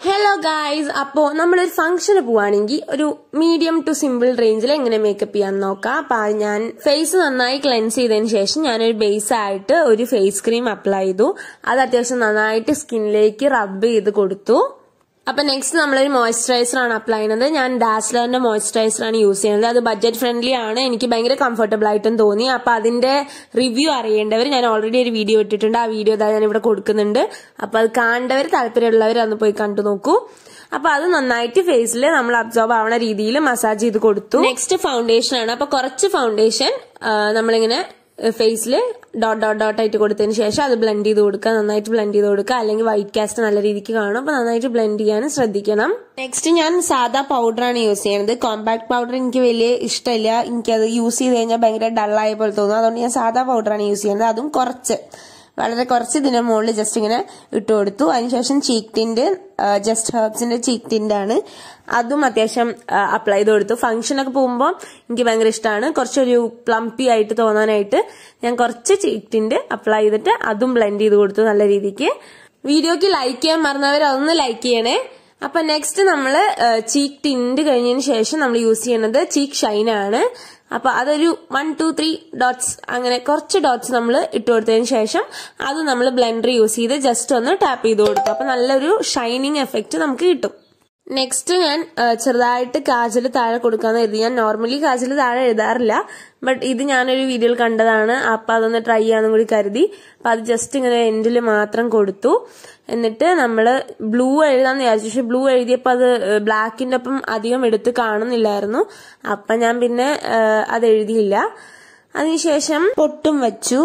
hello guys അപ്പോൾ നമ്മളൊരു ഫംഗ്ഷന് പോവാണെങ്കിൽ ഒരു മീഡിയം ടു സിമ്പിൾ റേഞ്ചിൽ എങ്ങനെ മേക്കപ്പ് ചെയ്യാൻ നോക്കാം അപ്പൊ അത് ഞാൻ ഫേസ് നന്നായി ക്ലെൻസ് ചെയ്തതിന് ശേഷം ഞാനൊരു ബേസ് ആയിട്ട് ഒരു ഫേസ് ക്രീം അപ്ലൈ ചെയ്തു അത് അത്യാവശ്യം നന്നായിട്ട് സ്കിന്നിലേക്ക് റബ്ബ് ചെയ്ത് കൊടുത്തു അപ്പൊ നെക്സ്റ്റ് നമ്മളൊരു മോയ്സ്ചറൈസർ ആണ് അപ്ലൈ ചെയ്യുന്നത് ഞാൻ ഡാസ്ലറിന്റെ മോയ്സ്ചറൈസർ ആണ് യൂസ് ചെയ്യുന്നത് അത് ബഡ്ജറ്റ് ഫ്രണ്ട്ലി ആണ് എനിക്ക് ഭയങ്കര കംഫർട്ടബിൾ ആയിട്ടും തോന്നി അപ്പൊ അതിന്റെ റിവ്യൂ അറിയേണ്ടവർ ഞാൻ ഓൾറെഡി ഒരു വീഡിയോ ഇട്ടിട്ടുണ്ട് ആ വീഡിയോ ഇതാ ഞാൻ ഇവിടെ കൊടുക്കുന്നുണ്ട് അപ്പൊ അത് കാണേണ്ടവർ താല്പര്യമുള്ളവർ അന്ന് പോയി കണ്ടു നോക്കൂ അപ്പൊ അത് നന്നായിട്ട് ഫേസിൽ നമ്മൾ അബ്സോർബ് ആവുന്ന രീതിയിൽ മസാജ് ചെയ്ത് കൊടുത്തു നെക്സ്റ്റ് ഫൗണ്ടേഷൻ ആണ് അപ്പൊ കുറച്ച് ഫൗണ്ടേഷൻ നമ്മളിങ്ങനെ ഫേസിൽ ഡോട്ട് ഡോട്ട് ഡോട്ട് ആയിട്ട് കൊടുത്തതിന് ശേഷം അത് ബ്ലെൻഡ് ചെയ്ത് കൊടുക്കുക നന്നായിട്ട് ബ്ലെൻഡ് ചെയ്ത് കൊടുക്കുക അല്ലെങ്കിൽ വൈറ്റ് കാസ്റ്റ് നല്ല രീതിക്ക് കാണും അപ്പൊ നന്നായിട്ട് ബ്ലെൻഡ് ചെയ്യാനും ശ്രദ്ധിക്കണം നെക്സ്റ്റ് ഞാൻ സാധാ പൗഡറാണ് യൂസ് ചെയ്യുന്നത് കോമ്പാക്ട് പൗഡർ എനിക്ക് വലിയ ഇഷ്ടമില്ല എനിക്കത് യൂസ് ചെയ്ത് കഴിഞ്ഞാൽ ഭയങ്കര ഡള്ളായ പോലെ തോന്നും അതുകൊണ്ട് ഞാൻ സാധാ പൗഡറാണ് യൂസ് ചെയ്യുന്നത് അതും കുറച്ച് വളരെ കുറച്ച് ഇതിന്റെ മുകളിൽ ജസ്റ്റ് ഇങ്ങനെ ഇട്ട് കൊടുത്തു അതിനുശേഷം ചീക്ക് ടിന്റ് ജസ്റ്റ് ഹെർബ്സിന്റെ ചീക്ക് ടിന്റ് ആണ് അതും അത്യാവശ്യം അപ്ലൈ ചെയ്ത് കൊടുത്തു ഫംഗ്ഷനൊക്കെ പോകുമ്പോൾ എനിക്ക് ഭയങ്കര ഇഷ്ടമാണ് കുറച്ചൊരു പ്ലംപി ആയിട്ട് തോന്നാനായിട്ട് ഞാൻ കുറച്ച് ചീക്ക് ടിന്റ് അപ്ലൈ ചെയ്തിട്ട് അതും ബ്ലെൻഡ് ചെയ്ത് കൊടുത്തു നല്ല രീതിക്ക് വീഡിയോക്ക് ലൈക്ക് ചെയ്യാൻ മറന്നവർ അതൊന്ന് ലൈക്ക് ചെയ്യണേ അപ്പൊ നെക്സ്റ്റ് നമ്മൾ ചീക്ക് ടിന്റ് കഴിഞ്ഞതിന് ശേഷം നമ്മൾ യൂസ് ചെയ്യുന്നത് ചീക്ക് ഷൈൻ ആണ് അപ്പൊ അതൊരു വൺ ടു ത്രീ ഡോട്ട്സ് അങ്ങനെ കുറച്ച് ഡോട്ട്സ് നമ്മൾ ഇട്ട് കൊടുത്തതിന് ശേഷം അത് നമ്മൾ ബ്ലെൻഡർ യൂസ് ചെയ്ത് ജസ്റ്റ് ഒന്ന് ടാപ്പ് ചെയ്ത് കൊടുത്തു അപ്പൊ നല്ലൊരു ഷൈനിങ് എഫക്റ്റ് നമുക്ക് കിട്ടും നെക്സ്റ്റ് ഞാൻ ചെറുതായിട്ട് കാജൽ താഴെ കൊടുക്കാന്ന് കരുതി ഞാൻ നോർമലി കാജൽ താഴെ എഴുതാറില്ല ബട്ട് ഇത് ഞാനൊരു വീഡിയോയിൽ കണ്ടതാണ് അപ്പൊ അതൊന്ന് ട്രൈ ചെയ്യാന്നും കൂടി കരുതി അപ്പൊ അത് ജസ്റ്റ് ഇങ്ങനെ എൻഡിൽ മാത്രം കൊടുത്തു എന്നിട്ട് നമ്മൾ ബ്ലൂ എഴുതാന്ന് വിചാരിച്ചു പക്ഷെ ബ്ലൂ എഴുതിയപ്പോൾ അത് ബ്ലാക്കിന്റെ ഒപ്പം അധികം എടുത്ത് കാണുന്നില്ലായിരുന്നു അപ്പൊ ഞാൻ പിന്നെ അത് എഴുതിയില്ല അതിനുശേഷം പൊട്ടും വച്ചു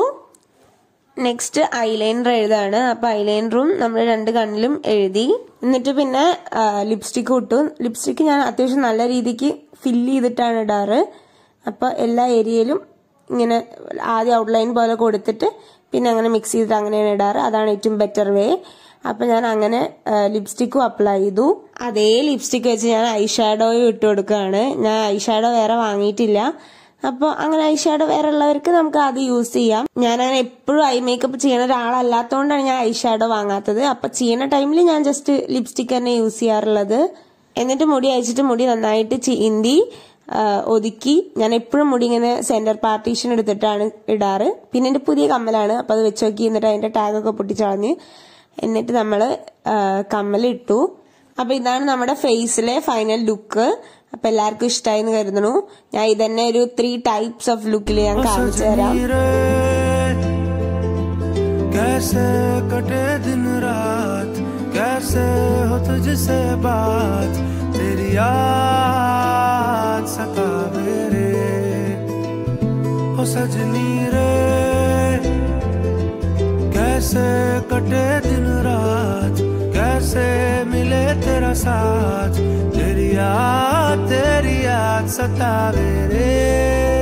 നെക്സ്റ്റ് ഐലൈനർ എഴുതാണ് അപ്പൊ ഐലൈനറും നമ്മൾ രണ്ട് കണ്ണിലും എഴുതി എന്നിട്ട് പിന്നെ ലിപ്സ്റ്റിക്ക് ഇട്ടു ലിപ്സ്റ്റിക്ക് ഞാൻ അത്യാവശ്യം നല്ല രീതിക്ക് ഫില്ല് ചെയ്തിട്ടാണ് ഇടാറ് അപ്പൊ എല്ലാ ഏരിയയിലും ഇങ്ങനെ ആദ്യം ഔട്ട്ലൈൻ പോലെ കൊടുത്തിട്ട് പിന്നെ അങ്ങനെ മിക്സ് ചെയ്തിട്ട് അങ്ങനെയാണ് ഇടാറ് അതാണ് ഏറ്റവും ബെറ്റർ വേ അപ്പൊ ഞാൻ അങ്ങനെ ലിപ്സ്റ്റിക്കും അപ്ലൈ ചെയ്തു അതേ ലിപ്സ്റ്റിക്ക് വെച്ച് ഞാൻ ഐ ഷാഡോയും ഇട്ട് കൊടുക്കുകയാണ് ഞാൻ ഐ ഷാഡോ വേറെ വാങ്ങിയിട്ടില്ല അപ്പോൾ അങ്ങനെ ഐ ഷാഡോ വേറെ ഉള്ളവർക്ക് നമുക്ക് അത് യൂസ് ചെയ്യാം ഞാൻ അങ്ങനെ എപ്പോഴും ഐ മേക്കപ്പ് ചെയ്യുന്ന ഒരാളല്ലാത്തതുകൊണ്ടാണ് ഞാൻ ഐ ഷാഡോ വാങ്ങാത്തത് അപ്പൊ ചെയ്യുന്ന ടൈമിൽ ഞാൻ ജസ്റ്റ് ലിപ്സ്റ്റിക് തന്നെ യൂസ് ചെയ്യാറുള്ളത് എന്നിട്ട് മുടി അയച്ചിട്ട് മുടി നന്നായിട്ട് ചീന്തി ഒതുക്കി ഞാൻ എപ്പോഴും മുടി ഇങ്ങനെ സെന്റർ പാർട്ടീഷൻ എടുത്തിട്ടാണ് ഇടാറ് പിന്നെ എന്റെ പുതിയ കമ്മലാണ് അപ്പൊ അത് വെച്ച് നോക്കി എന്നിട്ട് അതിന്റെ ടാഗൊക്കെ പൊട്ടിച്ചളഞ്ഞ് എന്നിട്ട് നമ്മൾ കമ്മലിട്ടു അപ്പൊ ഇതാണ് നമ്മുടെ ഫേസിലെ ഫൈനൽ ലുക്ക് അപ്പൊ എല്ലാവർക്കും ഇഷ്ടമായി എന്ന് കരുതുന്നു ഞാൻ ഇതന്നെ ഒരു ത്രീ ടൈപ്സ് ഓഫ് ലുക്കിൽ ഞാൻ കാണിച്ചു തരാം कैसे कटे दिन रात कैसे हो तुझसे बात तेरी याद सतावे रे हो सजनी रे कैसे कटे दिन रात कैसे मिले तेरा साथ तेरी याद तेरी याद सतावे रे